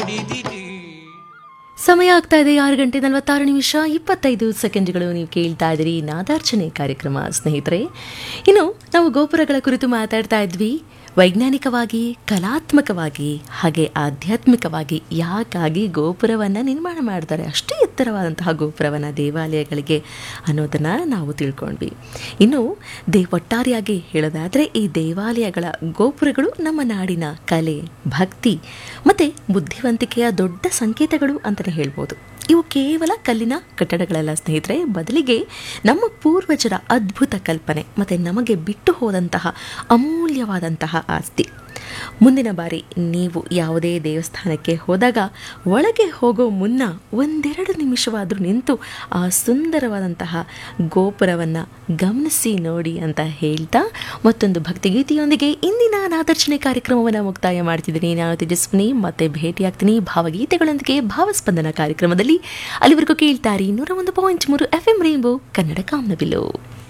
ಸಮಯ ಆಗ್ತಾ ಇದೆ ಆರು ಗಂಟೆ ನಲವತ್ತಾರು ನಿಮಿಷ ಇಪ್ಪತ್ತೈದು ಸೆಕೆಂಡ್ಗಳು ನೀವು ಕೇಳ್ತಾ ಇದ್ದೀರಿ ನಾದಾರ್ಚನೆ ಕಾರ್ಯಕ್ರಮ ಸ್ನೇಹಿತರೆ ಇನ್ನು ನಾವು ಗೋಪುರಗಳ ಕುರಿತು ಮಾತಾಡ್ತಾ ಇದ್ವಿ ವೈಜ್ಞಾನಿಕವಾಗಿ ಕಲಾತ್ಮಕವಾಗಿ ಹಾಗೆ ಆಧ್ಯಾತ್ಮಿಕವಾಗಿ ಯಾಕಾಗಿ ಗೋಪುರವನ್ನು ನಿರ್ಮಾಣ ಮಾಡ್ತಾರೆ ಅಷ್ಟೇ ಎತ್ತರವಾದಂತಹ ಗೋಪುರವನ್ನು ದೇವಾಲಯಗಳಿಗೆ ಅನ್ನೋದನ್ನು ನಾವು ತಿಳ್ಕೊಂಡ್ವಿ ಇನ್ನು ದೇ ಒಟ್ಟಾರೆಯಾಗಿ ಹೇಳೋದಾದರೆ ಈ ದೇವಾಲಯಗಳ ಗೋಪುರಗಳು ನಮ್ಮ ನಾಡಿನ ಕಲೆ ಭಕ್ತಿ ಮತ್ತು ಬುದ್ಧಿವಂತಿಕೆಯ ದೊಡ್ಡ ಸಂಕೇತಗಳು ಅಂತಲೇ ಹೇಳ್ಬೋದು ಇವು ಕೇವಲ ಕಲ್ಲಿನ ಕಟ್ಟಡಗಳಲ್ಲ ಸ್ನೇಹಿತರೆ ಬದಲಿಗೆ ನಮ್ಮ ಪೂರ್ವಜರ ಅದ್ಭುತ ಕಲ್ಪನೆ ಮತ್ತು ನಮಗೆ ಬಿಟ್ಟು ಹೋದಂತಹ ಅಮೂಲ್ಯವಾದಂತಹ ಆಸ್ತಿ ಮುಂದಿನ ಬಾರಿ ನೀವು ಯಾವುದೇ ದೇವಸ್ಥಾನಕ್ಕೆ ಹೋದಾಗ ಒಳಗೆ ಹೋಗೋ ಮುನ್ನ ಒಂದೆರಡು ನಿಮಿಷವಾದರೂ ನಿಂತು ಆ ಸುಂದರವಾದಂತಹ ಗೋಪುರವನ್ನು ಗಮನಿಸಿ ನೋಡಿ ಅಂತ ಹೇಳ್ತಾ ಮತ್ತೊಂದು ಭಕ್ತಿಗೀತೆಯೊಂದಿಗೆ ಇಂದಿನ ನಾದರ್ಶನೆ ಕಾರ್ಯಕ್ರಮವನ್ನು ಮುಕ್ತಾಯ ಮಾಡ್ತಿದ್ದೀನಿ ನಾನು ತೇಜಸ್ವಿನಿ ಮತ್ತೆ ಭೇಟಿಯಾಗ್ತೀನಿ ಭಾವಗೀತೆಗಳೊಂದಿಗೆ ಭಾವಸ್ಪಂದನ ಕಾರ್ಯಕ್ರಮದಲ್ಲಿ ಅಲ್ಲಿವರೆಗೂ ಕೇಳ್ತಾರೆ ನೂರ ಒಂದು ಪಾಯಿಂಟ್ ಮೂರು ಎಫ್ ಎಂ ರೈನ್ಬೋ ಕನ್ನಡ ಕಾಮನಬಿಲ್ಲು